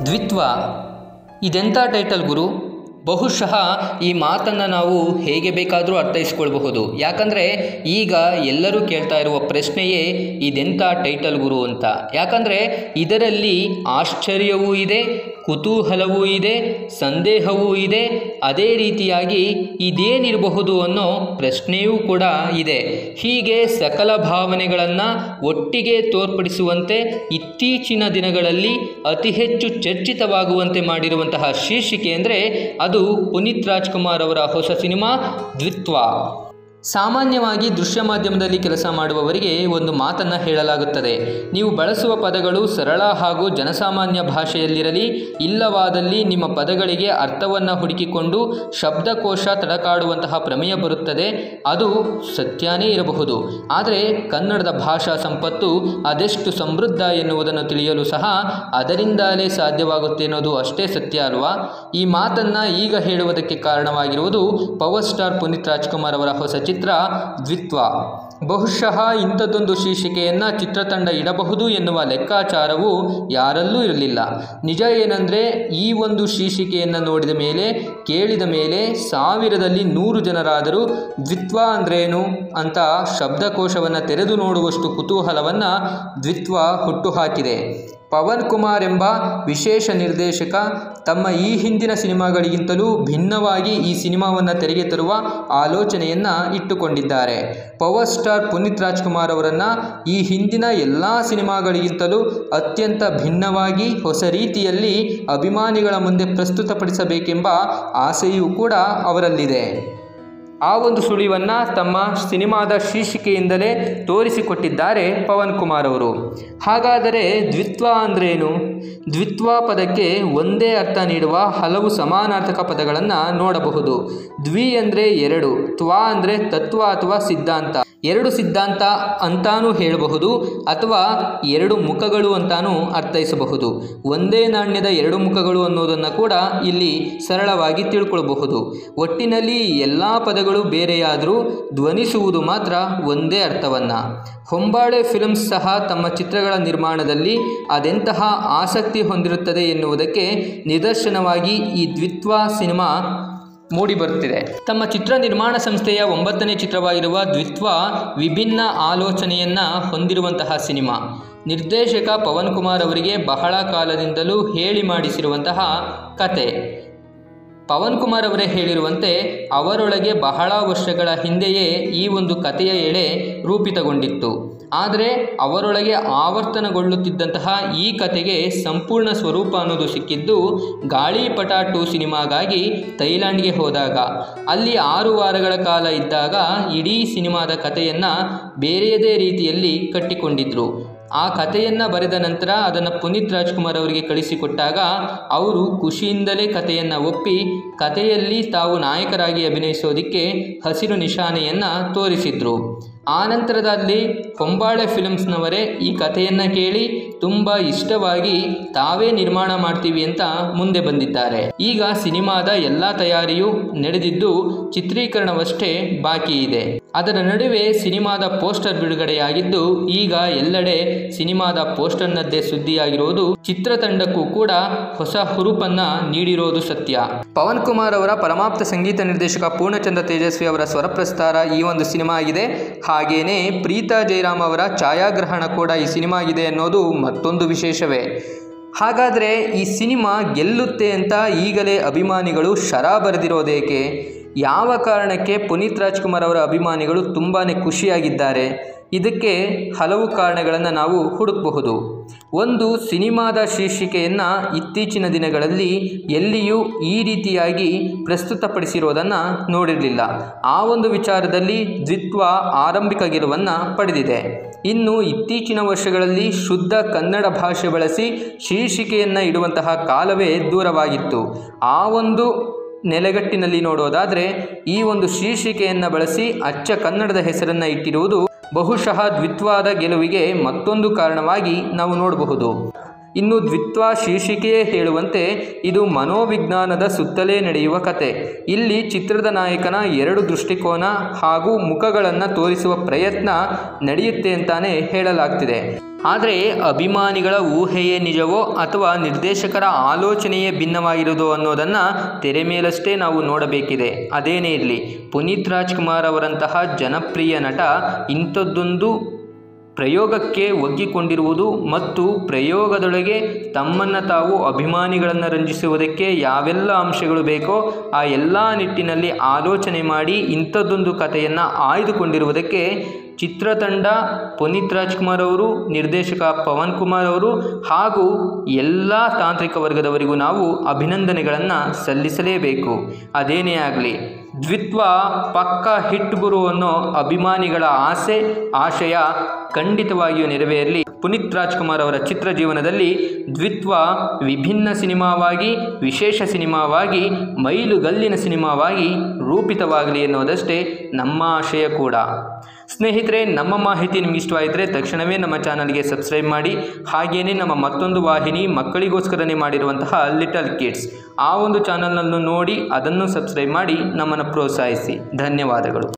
ದ್ವಿತ್ವ ಇದೆಂಥ ಟೈಟಲ್ ಗುರು ಬಹುಶಃ ಈ ಮಾತನ್ನು ನಾವು ಹೇಗೆ ಬೇಕಾದರೂ ಅರ್ಥೈಸ್ಕೊಳ್ಬಹುದು ಯಾಕಂದರೆ ಈಗ ಎಲ್ಲರೂ ಕೇಳ್ತಾ ಇರುವ ಪ್ರಶ್ನೆಯೇ ಇದೆಂಥ ಟೈಟಲ್ ಗುರು ಅಂತ ಯಾಕಂದರೆ ಇದರಲ್ಲಿ ಆಶ್ಚರ್ಯವೂ ಇದೆ ಕುತೂಹಲವೂ ಇದೆ ಸಂದೇಹವೂ ಇದೆ ಅದೇ ರೀತಿಯಾಗಿ ಇದೇನಿರಬಹುದು ಅನ್ನೋ ಪ್ರಶ್ನೆಯೂ ಕೂಡ ಇದೆ ಹೀಗೆ ಸಕಲ ಭಾವನೆಗಳನ್ನು ಒಟ್ಟಿಗೆ ತೋರ್ಪಡಿಸುವಂತೆ ಇತ್ತೀಚಿನ ದಿನಗಳಲ್ಲಿ ಅತಿ ಹೆಚ್ಚು ಚರ್ಚಿತವಾಗುವಂತೆ ಮಾಡಿರುವಂತಹ ಶೀರ್ಷಿಕೆ ಅಂದರೆ ಅದು ಪುನೀತ್ ರಾಜ್ಕುಮಾರ್ ಅವರ ಹೊಸ ಸಿನಿಮಾ ದ್ವಿತ್ವ ಸಾಮಾನ್ಯವಾಗಿ ದೃಶ್ಯ ಮಾಧ್ಯಮದಲ್ಲಿ ಕೆಲಸ ಮಾಡುವವರಿಗೆ ಒಂದು ಮಾತನ್ನು ಹೇಳಲಾಗುತ್ತದೆ ನೀವು ಬಳಸುವ ಪದಗಳು ಸರಳ ಹಾಗೂ ಜನಸಾಮಾನ್ಯ ಭಾಷೆಯಲ್ಲಿರಲಿ ಇಲ್ಲವಾದಲ್ಲಿ ನಿಮ್ಮ ಪದಗಳಿಗೆ ಅರ್ಥವನ್ನು ಹುಡುಕಿಕೊಂಡು ಶಬ್ದಕೋಶ ತಡಕಾಡುವಂತಹ ಪ್ರಮೇಯ ಬರುತ್ತದೆ ಅದು ಸತ್ಯನೇ ಇರಬಹುದು ಆದರೆ ಕನ್ನಡದ ಭಾಷಾ ಸಂಪತ್ತು ಅದೆಷ್ಟು ಸಮೃದ್ಧ ಎನ್ನುವುದನ್ನು ತಿಳಿಯಲು ಸಹ ಅದರಿಂದಲೇ ಸಾಧ್ಯವಾಗುತ್ತೆ ಅನ್ನೋದು ಅಷ್ಟೇ ಸತ್ಯ ಅಲ್ವಾ ಈ ಮಾತನ್ನು ಈಗ ಹೇಳುವುದಕ್ಕೆ ಕಾರಣವಾಗಿರುವುದು ಪವರ್ ಸ್ಟಾರ್ ಪುನೀತ್ ರಾಜ್ಕುಮಾರ್ ಅವರ ಹೊಸ ಚಿತ್ರ ದ್ವಿತ್ವ ಬಹುಶಃ ಇಂಥದ್ದೊಂದು ಶೀರ್ಷಿಕೆಯನ್ನು ಚಿತ್ರತಂಡ ಇಡಬಹುದು ಎನ್ನುವ ಲೆಕ್ಕಾಚಾರವು ಯಾರಲ್ಲೂ ಇರಲಿಲ್ಲ ನಿಜ ಏನಂದರೆ ಈ ಒಂದು ಶೀರ್ಷಿಕೆಯನ್ನು ನೋಡಿದ ಮೇಲೆ ಕೇಳಿದ ಮೇಲೆ ಸಾವಿರದಲ್ಲಿ ನೂರು ಜನರಾದರೂ ದ್ವಿತ್ವ ಅಂದ್ರೇನು ಅಂತ ಶಬ್ದಕೋಶವನ್ನು ತೆರೆದು ನೋಡುವಷ್ಟು ಕುತೂಹಲವನ್ನು ದ್ವಿತ್ವ ಹುಟ್ಟುಹಾಕಿದೆ ಪವನ್ ಕುಮಾರ್ ಎಂಬ ವಿಶೇಷ ನಿರ್ದೇಶಕ ತಮ್ಮ ಈ ಹಿಂದಿನ ಸಿನಿಮಾಗಳಿಗಿಂತಲೂ ಭಿನ್ನವಾಗಿ ಈ ಸಿನಿಮಾವನ್ನು ತೆರೆಗೆ ತರುವ ಆಲೋಚನೆಯನ್ನು ಇಟ್ಟುಕೊಂಡಿದ್ದಾರೆ ಪವರ್ ಸ್ಟಾರ್ ಪುನೀತ್ ರಾಜ್ಕುಮಾರ್ ಅವರನ್ನು ಈ ಹಿಂದಿನ ಎಲ್ಲ ಸಿನಿಮಾಗಳಿಗಿಂತಲೂ ಅತ್ಯಂತ ಭಿನ್ನವಾಗಿ ಹೊಸ ರೀತಿಯಲ್ಲಿ ಅಭಿಮಾನಿಗಳ ಮುಂದೆ ಪ್ರಸ್ತುತಪಡಿಸಬೇಕೆಂಬ ಆಸೆಯೂ ಕೂಡ ಅವರಲ್ಲಿದೆ ಆ ಒಂದು ಸುಳಿವನ್ನು ತಮ್ಮ ಸಿನಿಮಾದ ಶೀರ್ಷಿಕೆಯಿಂದಲೇ ತೋರಿಸಿಕೊಟ್ಟಿದ್ದಾರೆ ಪವನ್ ಕುಮಾರ್ ಅವರು ಹಾಗಾದರೆ ದ್ವಿತ್ವ ಅಂದ್ರೇನು ದ್ವಿತ್ವ ಪದಕ್ಕೆ ಒಂದೇ ಅರ್ಥ ನೀಡುವ ಹಲವು ಸಮಾನಾರ್ಥಕ ಪದಗಳನ್ನು ನೋಡಬಹುದು ದ್ವಿ ಅಂದರೆ ಎರಡು ತ್ವ ಅಂದರೆ ತತ್ವ ಅಥವಾ ಸಿದ್ಧಾಂತ ಎರಡು ಸಿದ್ಧಾಂತ ಅಂತಾನೂ ಹೇಳಬಹುದು ಅಥವಾ ಎರಡು ಮುಖಗಳು ಅಂತಾನೂ ಅರ್ಥೈಸಬಹುದು ಒಂದೇ ನಾಣ್ಯದ ಎರಡು ಮುಖಗಳು ಅನ್ನೋದನ್ನು ಕೂಡ ಇಲ್ಲಿ ಸರಳವಾಗಿ ತಿಳ್ಕೊಳ್ಬಹುದು ಒಟ್ಟಿನಲ್ಲಿ ಎಲ್ಲ ಪದಗಳು ಬೇರೆಯಾದರೂ ಧ್ವನಿಸುವುದು ಮಾತ್ರ ಒಂದೇ ಅರ್ಥವನ್ನು ಹೊಂಬಾಳೆ ಫಿಲ್ಮ್ಸ್ ಸಹ ತಮ್ಮ ಚಿತ್ರಗಳ ನಿರ್ಮಾಣದಲ್ಲಿ ಅದೆಂತಹ ಆಸಕ್ತಿ ಹೊಂದಿರುತ್ತದೆ ಎನ್ನುವುದಕ್ಕೆ ನಿದರ್ಶನವಾಗಿ ಈ ದ್ವಿತ್ವ ಸಿನಿಮಾ ಮೂಡಿಬರುತ್ತಿದೆ ತಮ್ಮ ಚಿತ್ರ ನಿರ್ಮಾಣ ಸಂಸ್ಥೆಯ ಒಂಬತ್ತನೇ ಚಿತ್ರವಾಗಿರುವ ದ್ವಿತ್ವ ವಿಭಿನ್ನ ಆಲೋಚನೆಯನ್ನು ಹೊಂದಿರುವಂತಹ ಸಿನಿಮಾ ನಿರ್ದೇಶಕ ಪವನ್ ಕುಮಾರ್ ಅವರಿಗೆ ಬಹಳ ಕಾಲದಿಂದಲೂ ಹೇಳಿ ಮಾಡಿಸಿರುವಂತಹ ಕತೆ ಪವನ್ ಕುಮಾರ್ ಅವರೇ ಹೇಳಿರುವಂತೆ ಅವರೊಳಗೆ ಬಹಳ ವರ್ಷಗಳ ಹಿಂದೆಯೇ ಈ ಒಂದು ಕಥೆಯ ಎಳೆ ರೂಪಿತಗೊಂಡಿತ್ತು ಆದರೆ ಅವರೊಳಗೆ ಆವರ್ತನಗೊಳ್ಳುತ್ತಿದ್ದಂತಹ ಈ ಕತೆಗೆ ಸಂಪೂರ್ಣ ಸ್ವರೂಪ ಅನ್ನೋದು ಸಿಕ್ಕಿದ್ದು ಗಾಳಿಪಟ ಟು ಸಿನಿಮಾಗಾಗಿ ಥೈಲ್ಯಾಂಡ್ಗೆ ಹೋದಾಗ ಅಲ್ಲಿ ಆರು ವಾರಗಳ ಕಾಲ ಇದ್ದಾಗ ಇಡೀ ಸಿನಿಮಾದ ಕಥೆಯನ್ನು ಬೇರೆಯದೇ ರೀತಿಯಲ್ಲಿ ಕಟ್ಟಿಕೊಂಡಿದ್ರು ಆ ಕಥೆಯನ್ನು ಬರೆದ ನಂತರ ಅದನ್ನು ಪುನೀತ್ ರಾಜ್ಕುಮಾರ್ ಅವರಿಗೆ ಕಳಿಸಿಕೊಟ್ಟಾಗ ಅವರು ಖುಷಿಯಿಂದಲೇ ಕಥೆಯನ್ನು ಒಪ್ಪಿ ಕಥೆಯಲ್ಲಿ ತಾವು ನಾಯಕರಾಗಿ ಅಭಿನಯಿಸೋದಕ್ಕೆ ಹಸಿರು ನಿಶಾನೆಯನ್ನು ತೋರಿಸಿದ್ರು ಆನಂತರದಲ್ಲಿ ಹೊಂಬಾಳೆ ಫಿಲ್ಮ್ಸ್ನವರೇ ಈ ಕಥೆಯನ್ನು ಕೇಳಿ ತುಂಬ ಇಷ್ಟವಾಗಿ ತಾವೇ ನಿರ್ಮಾಣ ಮಾಡ್ತೀವಿ ಅಂತ ಮುಂದೆ ಬಂದಿದ್ದಾರೆ ಈಗ ಸಿನಿಮಾದ ಎಲ್ಲ ತಯಾರಿಯೂ ನಡೆದಿದ್ದು ಚಿತ್ರೀಕರಣವಷ್ಟೇ ಬಾಕಿ ಇದೆ ಅದರ ನಡುವೆ ಸಿನಿಮಾದ ಪೋಸ್ಟರ್ ಬಿಡುಗಡೆಯಾಗಿದ್ದು ಈಗ ಎಲ್ಲೆಡೆ ಸಿನಿಮಾದ ಪೋಸ್ಟರ್ನದ್ದೇ ಸುದ್ದಿಯಾಗಿರೋದು ಚಿತ್ರತಂಡಕ್ಕೂ ಕೂಡ ಹೊಸ ಹುರುಪನ್ನ ನೀಡಿರೋದು ಸತ್ಯ ಪವನ್ ಕುಮಾರ್ ಅವರ ಪರಮಾಪ್ತ ಸಂಗೀತ ನಿರ್ದೇಶಕ ಪೂರ್ಣಚಂದ್ರ ತೇಜಸ್ವಿ ಅವರ ಸ್ವರಪ್ರಸ್ತಾರ ಈ ಒಂದು ಸಿನಿಮಾ ಆಗಿದೆ ಹಾಗೇನೇ ಪ್ರೀತಾ ಜಯರಾಮ್ ಅವರ ಛಾಯಾಗ್ರಹಣ ಕೂಡ ಈ ಸಿನಿಮಾ ಆಗಿದೆ ಅನ್ನೋದು ಮತ್ತೊಂದು ವಿಶೇಷವೇ ಹಾಗಾದರೆ ಈ ಸಿನಿಮಾ ಗೆಲ್ಲುತ್ತೆ ಅಂತ ಈಗಲೇ ಅಭಿಮಾನಿಗಳು ಶರ ಬರೆದಿರೋದೇಕೆ ಯಾವ ಕಾರಣಕ್ಕೆ ಪುನೀತ್ ರಾಜ್ಕುಮಾರ್ ಅವರ ಅಭಿಮಾನಿಗಳು ತುಂಬಾ ಖುಷಿಯಾಗಿದ್ದಾರೆ ಇದಕ್ಕೆ ಹಲವು ಕಾರಣಗಳನ್ನು ನಾವು ಹುಡುಕಬಹುದು ಒಂದು ಸಿನಿಮಾದ ಶೀರ್ಷಿಕೆಯನ್ನು ಇತ್ತೀಚಿನ ದಿನಗಳಲ್ಲಿ ಎಲ್ಲಿಯೂ ಈ ರೀತಿಯಾಗಿ ಪ್ರಸ್ತುತಪಡಿಸಿರೋದನ್ನು ನೋಡಿರಲಿಲ್ಲ ಆ ಒಂದು ವಿಚಾರದಲ್ಲಿ ದ್ವಿತ್ವ ಆರಂಭಿಕ ಗೆಲುವನ್ನು ಪಡೆದಿದೆ ಇನ್ನು ಇತ್ತೀಚಿನ ವರ್ಷಗಳಲ್ಲಿ ಶುದ್ಧ ಕನ್ನಡ ಭಾಷೆ ಬಳಸಿ ಶೀರ್ಷಿಕೆಯನ್ನು ಇಡುವಂತಹ ಕಾಲವೇ ದೂರವಾಗಿತ್ತು ಆ ಒಂದು ನೆಲೆಗಟ್ಟಿನಲ್ಲಿ ನೋಡೋದಾದರೆ ಈ ಒಂದು ಶೀರ್ಷಿಕೆಯನ್ನು ಬಳಸಿ ಅಚ್ಚ ಕನ್ನಡದ ಹೆಸರನ್ನು ಇಟ್ಟಿರುವುದು ಬಹುಶಃ ದ್ವಿತ್ವಾದ ಗೆಲುವಿಗೆ ಮತ್ತೊಂದು ಕಾರಣವಾಗಿ ನಾವು ನೋಡಬಹುದು ಇನ್ನು ದ್ವಿತ್ವ ಶೀರ್ಷಿಕೆಯೇ ಹೇಳುವಂತೆ ಇದು ಮನೋವಿಜ್ಞಾನದ ಸುತ್ತಲೇ ನಡೆಯುವ ಕತೆ ಇಲ್ಲಿ ಚಿತ್ರದ ನಾಯಕನ ಎರಡು ದೃಷ್ಟಿಕೋನ ಹಾಗೂ ಮುಖಗಳನ್ನು ತೋರಿಸುವ ಪ್ರಯತ್ನ ನಡೆಯುತ್ತೆ ಅಂತಾನೆ ಹೇಳಲಾಗ್ತಿದೆ ಆದರೆ ಅಭಿಮಾನಿಗಳ ಊಹೆಯೇ ನಿಜವೋ ಅಥವಾ ನಿರ್ದೇಶಕರ ಆಲೋಚನೆಯೇ ಭಿನ್ನವಾಗಿರುವುದೋ ಅನ್ನೋದನ್ನು ತೆರೆ ಮೇಲಷ್ಟೇ ನಾವು ನೋಡಬೇಕಿದೆ ಅದೇನೇ ಇರಲಿ ಪುನೀತ್ ರಾಜ್ಕುಮಾರ್ ಅವರಂತಹ ಜನಪ್ರಿಯ ನಟ ಇಂಥದ್ದೊಂದು ಪ್ರಯೋಗಕ್ಕೆ ಒಗ್ಗಿಕೊಂಡಿರುವುದು ಮತ್ತು ಪ್ರಯೋಗದೊಳಗೆ ತಮ್ಮನ್ನು ತಾವು ಅಭಿಮಾನಿಗಳನ್ನು ರಂಜಿಸುವುದಕ್ಕೆ ಯಾವೆಲ್ಲ ಅಂಶಗಳು ಬೇಕೋ ಆ ಎಲ್ಲ ನಿಟ್ಟಿನಲ್ಲಿ ಆಲೋಚನೆ ಮಾಡಿ ಇಂಥದ್ದೊಂದು ಕಥೆಯನ್ನು ಆಯ್ದುಕೊಂಡಿರುವುದಕ್ಕೆ ಚಿತ್ರತಂಡ ಪುನೀತ್ ರಾಜ್ಕುಮಾರ್ ಅವರು ನಿರ್ದೇಶಕ ಪವನ್ ಕುಮಾರ್ ಅವರು ಹಾಗೂ ಎಲ್ಲ ತಾಂತ್ರಿಕ ವರ್ಗದವರಿಗೂ ನಾವು ಅಭಿನಂದನೆಗಳನ್ನು ಸಲ್ಲಿಸಲೇಬೇಕು ಅದೇನೇ ಆಗಲಿ ದ್ವಿತ್ವ ಪಕ್ಕ ಹಿಟ್ ಗುರು ಅನ್ನೋ ಅಭಿಮಾನಿಗಳ ಆಸೆ ಆಶಯ ಖಂಡಿತವಾಗಿಯೂ ನೆರವೇರಲಿ ಪುನೀತ್ ರಾಜ್ಕುಮಾರ್ ಅವರ ಚಿತ್ರ ಜೀವನದಲ್ಲಿ ದ್ವಿತ್ವ ವಿಭಿನ್ನ ಸಿನಿಮಾವಾಗಿ ವಿಶೇಷ ಸಿನಿಮಾವಾಗಿ ಮೈಲುಗಲ್ಲಿನ ಸಿನಿಮಾವಾಗಿ ರೂಪಿತವಾಗಲಿ ಎನ್ನುವುದಷ್ಟೇ ನಮ್ಮ ಆಶಯ ಕೂಡ ಸ್ನೇಹಿತರೆ ನಮ್ಮ ಮಾಹಿತಿ ನಿಮ್ಗೆ ಇಷ್ಟವಾಯಿದ್ರೆ ತಕ್ಷಣವೇ ನಮ್ಮ ಚಾನಲ್ಗೆ ಸಬ್ಸ್ಕ್ರೈಬ್ ಮಾಡಿ ಹಾಗೆಯೇ ನಮ್ಮ ಮತ್ತೊಂದು ವಾಹಿನಿ ಮಕ್ಕಳಿಗೋಸ್ಕರನೇ ಮಾಡಿರುವಂತಹ ಲಿಟಲ್ ಕಿಡ್ಸ್ ಆ ಒಂದು ಚಾನಲ್ನನ್ನು ನೋಡಿ ಅದನ್ನು ಸಬ್ಸ್ಕ್ರೈಬ್ ಮಾಡಿ ನಮ್ಮನ್ನು ಪ್ರೋತ್ಸಾಹಿಸಿ ಧನ್ಯವಾದಗಳು